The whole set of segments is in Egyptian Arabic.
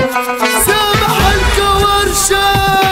سامح الكورشة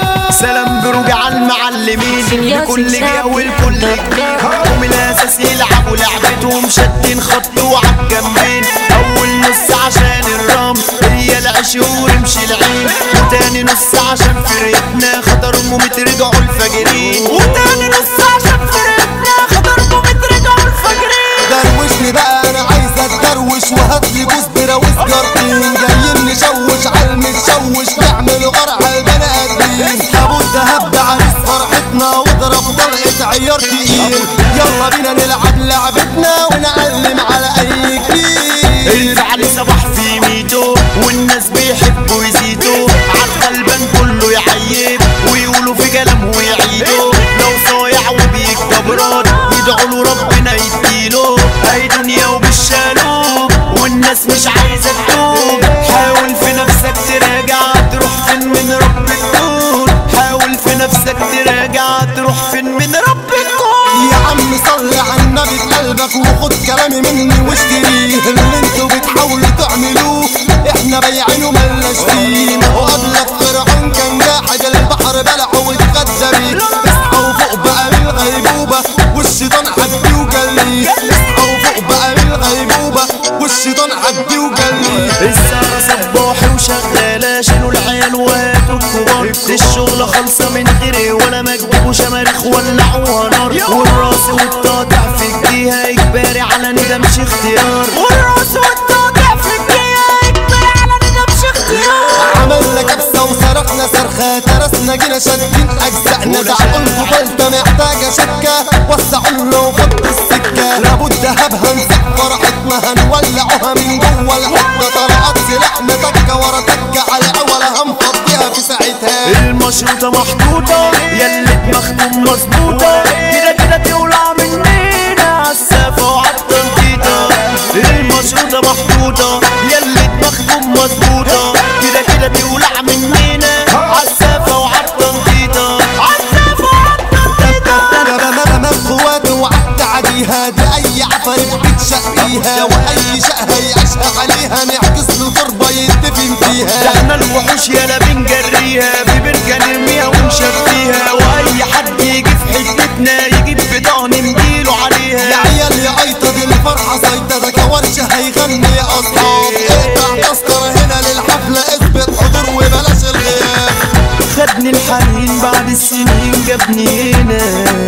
سلام برجع المعلمين لكل جهة والكل جديد هم الاساس يلعبوا لعبتهم شادين خط وعالجنبين اول نص عشان الرام هي العشور امشي العين وتاني نص عشان فرقتنا خطر مومت رجعوا الفجرين وتاني نص عشان فرقتنا خطر مومت رجعوا الفجرين دروشني بقى انا عايز اتدروش وهات لي جوز براويز جارتين جايين نشوش على المتشوش نعمل قرع البني ادمين ابو الدهب ده عريس فرحتنا واضرب طلقه عيار تقيل يلا بينا نلعب لعبتنا ونعلم على اي جديد الفعل صباح في ميتو والناس بيحبوا يزيدوا عالغلبان كله يعيب ويقولوا في كلام ويعيدوا لو صايع وبيكتب راد يدعوا له ربنا يديله هي دنيا وبالشالوب والناس مش عايزه تتوب حاول في نفسك تراجع تروح فين من رب تكون حاول في نفسك تراجع تروح فين من رب تكون يا عم صلي على النبي في قلبك وخد كلامي مني واشتريه اللي انتوا بتحاولوا تعملوه احنا بايعينه ملناش فيه وقبلك فرعون كان جاحد البحر بلعه واتغدى بيه اصحى وفوق بقى من الغيبوبة والشيطان عدي وجلي اصحى وفوق بقى من الغيبوبة والشيطان عدي وجلي السهرة صباحي وشغالة شيلوا العيال وهاتوا الكبار الشغلة خالصة من غيري ولا مكتوب وشماريخ ولعوها نار والراس والتقطع في ايديها اجباري على ندى مش اختيار والراس والتقطع في ايديها اجباري على ندى مش اختيار عملنا كبسة وصرخنا صرخة ترسنا جينا شادين أجزائنا زعقولكوا فلتة محتاجة شكة وسعوا له وخط السكة لابد هبها نسح فرحتنا هنولعوها من جوه الحتة طلعت سلاحنا تكة ورا تكة على أولها هنفضيها في ساعتها المشروطة محطوطة ياللي مخدوم مظبوطة كده كده تولع مننا عالسافة وعالتنطيطة المشروطة محطوطة ياللي مخدوم مظبوطة كده كده تولع مننا عالسافة وعالتنطيطة عالسافة وعالتنطيطة رمى خوات وعدت عليها دي أي عفريت بتشقيها وأي شقة يعيشها عليها نعكس له تربة يدفن ده فيها احنا الوحوش يالا بنجريها ببركة نرميها ونشفيها واي حد يجي في حتتنا يجيب بضاعة نمديله يا عليها عيال يا عيطة دي الفرحة زايدة ده كورشة هيغني يا أصحاب اقطع تذكرة هنا للحفلة اثبت حضور وبلاش الغياب خدني الحنين بعد السنين جابني هنا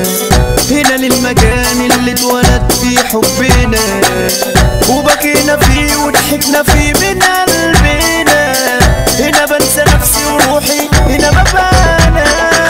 هنا للمكان اللي اتولد فيه حبنا وبكينا فيه وضحكنا فيه من قلبنا هنا بنسى نفسي وروحي هنا ببانا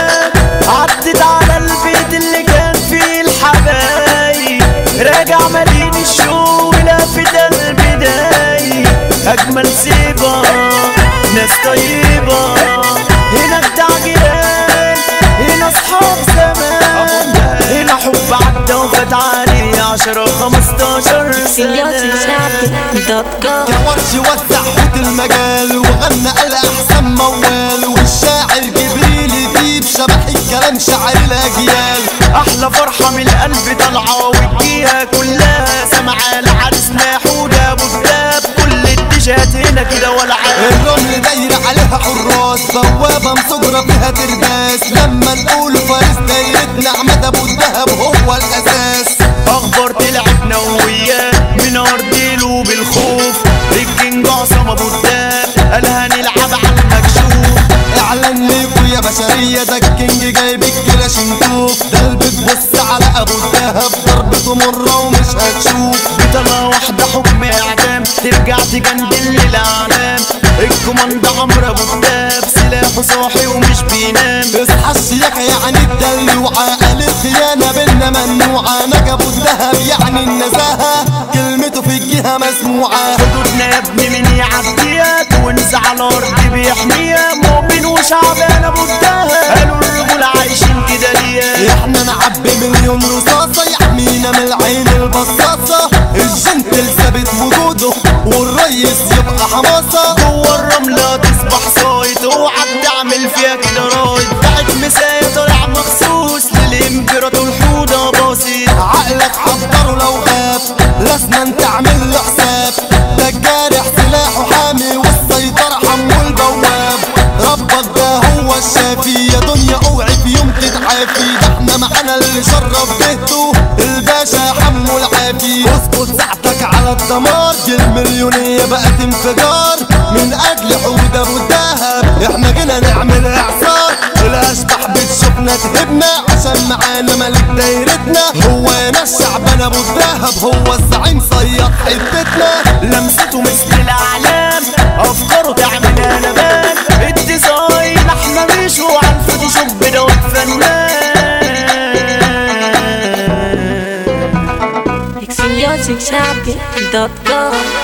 عدت على البيت اللي كان فيه الحبايب راجع مليان الشوق لافت قلبي دايب اجمل سيبه ناس طيبه هنا بتاع جيران هنا اصحاب زمان هنا حب عدى وفات عليه عشرة خمستاشر سنة Singlottyshop.com يا ورش وسع حوت المجال وغنى قال احسن موال والشاعر جبريل يجيب شبح الكلام شاعر الاجيال احلى فرحة من القلب طالعة وتجيها كلها سمعة لعرسنا حودة ابو الدهب كل الديجات هنا كده ولا عاد الرمل داير عليها حراس بوابة مصجرة فيها ترباس لما نقول فارس دايرتنا عماد ابو الدهب هو الاساس اخبار تلعبنا وياه من ارض قلوب الخوف الكينج عصام ابو الدهب قال هنلعب على المكشوف اعلان ليكوا يا بشرية ده الكينج جايب الكلاشينكوف ده البيت بص على ابو الدهب ضربته مرة ومش هتشوف بطلة واحدة حكم اعدام ترجع تجندل للاعلام الكوماندا عمرو ابو الدهب سلاحه صاحي ومش بينام اصحى الشياكة يعني الدلوعة قال الخيانة بينا ممنوعة نجا ابو الدهب يعني النزاهة كلمته في الجهة مسموعة حدودنا يا ابني من يعديها ونزع على الارض بيحميها مؤمن وشعبان ابو الدهب قالوا الرجولة عايشين كده ليه احنا نعبي مليون رصاصة يحمينا من العين البصاصة الجنتل ثابت وجوده والريس يبقى حماسة جوه الرملة تصبح صايد اوعى تعمل فيها كده رايد بعد مسايا طالع مخصوص للامبراطور حودة باصي عقلك حضره لو خاف لازم تعمل له حساب ده الجارح سلاحه حامي والسيطرة حمو البواب الدمار دي المليونية بقت انفجار من اجل حود ابو الدهب احنا جينا نعمل اعصار الاشباح بتشوفنا تهبنا عشان معانا ملك دايرتنا هو ناس شعبان ابو الدهب هو الزعيم صياد حتتنا لمسته مثل الاعلام افكاره تعمل قلبان الديزاين احنا مش هو على الفوتوشوب دوت فنان Exiliotic Champion.com